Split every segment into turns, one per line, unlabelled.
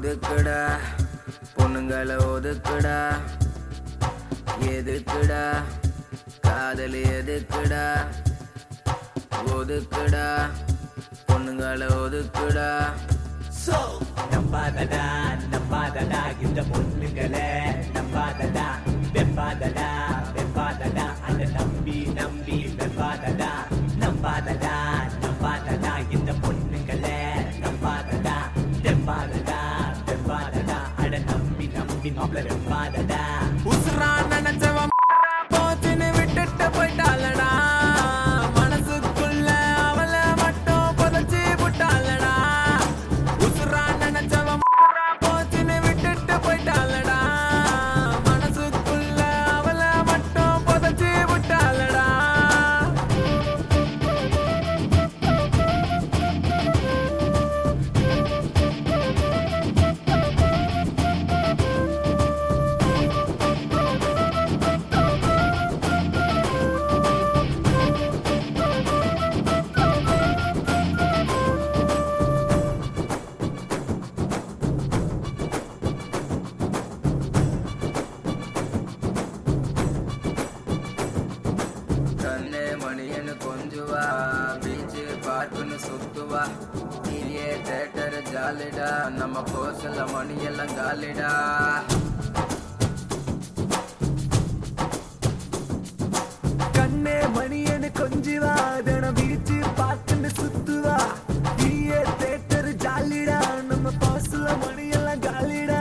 ஒதுக்குடா பொண்ணுங்களை ஒதுக்குடா எதுக்குடா காதல் எதுக்குடா ஒதுக்குடா பொண்ணுங்களை ஒதுக்குடா
நம்பாதடா நம்பாதடா இந்த பொண்ணுங்களே நம்பாதடா வெம்பாதடா வெம்பாதடா அந்த நம்பி நம்பி வெம்பாதடா நம்பாதடா நம்பாதடா இந்த பொண்ணுங்களே நம்பாதடா வெம்பாதடா வெம்பாதடா அட நம்பி நம்பி மாப்பிள வெம்பாதடா
உசுரா நினைச்சவன் போச்சுன்னு விட்டுட்டு போயிட்டாளடா மனசுக்குள்ள அவளை மட்டும் புதைச்சி விட்டாளடா உசுரா நினைச்சவன் போச்சுன்னு விட்டுட்டு போயிட்டாளடா மனசுக்குள்ள அவளை மட்டும் புதைச்சி விட்டாளடா கண்ணே மணியனு கொஞ்சுவா பீச்சு பார்க்குன்னு சுத்துவா நீயே தேட்டர் ஜாலிடா நம்ம கோசல மணியெல்லாம் காலிடா
கண்ணே மணியனு கொஞ்சிவா தினம் பீச்சு பார்த்துன்னு சுத்துவா நீயே தேட்டர் ஜாலிடா நம்ம பாசுல மணியெல்லாம் காலிடா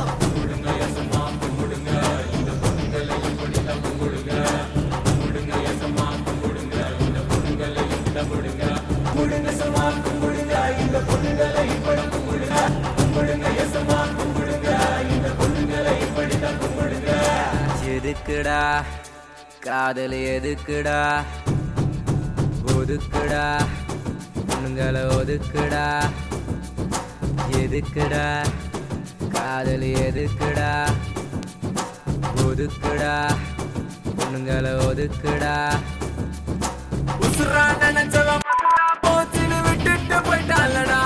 கும்பிடுங்க சமா கும்பிடுங்க இந்த பொண்ணுங்களை இப்படி கும்பிடுங்க கும்பிடுங்க எசமா கும்பிடுங்க இந்த பொண்ணுங்களை இப்படித்தான் கும்பிடுங்க
எதுக்குடா காதல் எதுக்குடா ஒதுக்குடா பொண்ணுங்களை ஒதுக்குடா எதுக்குடா காதல் எதுக்குடா ஒதுக்குடா பொண்ணுங்களை ஒதுக்குடா உசுரா நினைச்சவன் போச்சுன்னு விட்டுட்டு போயிட்டாளடா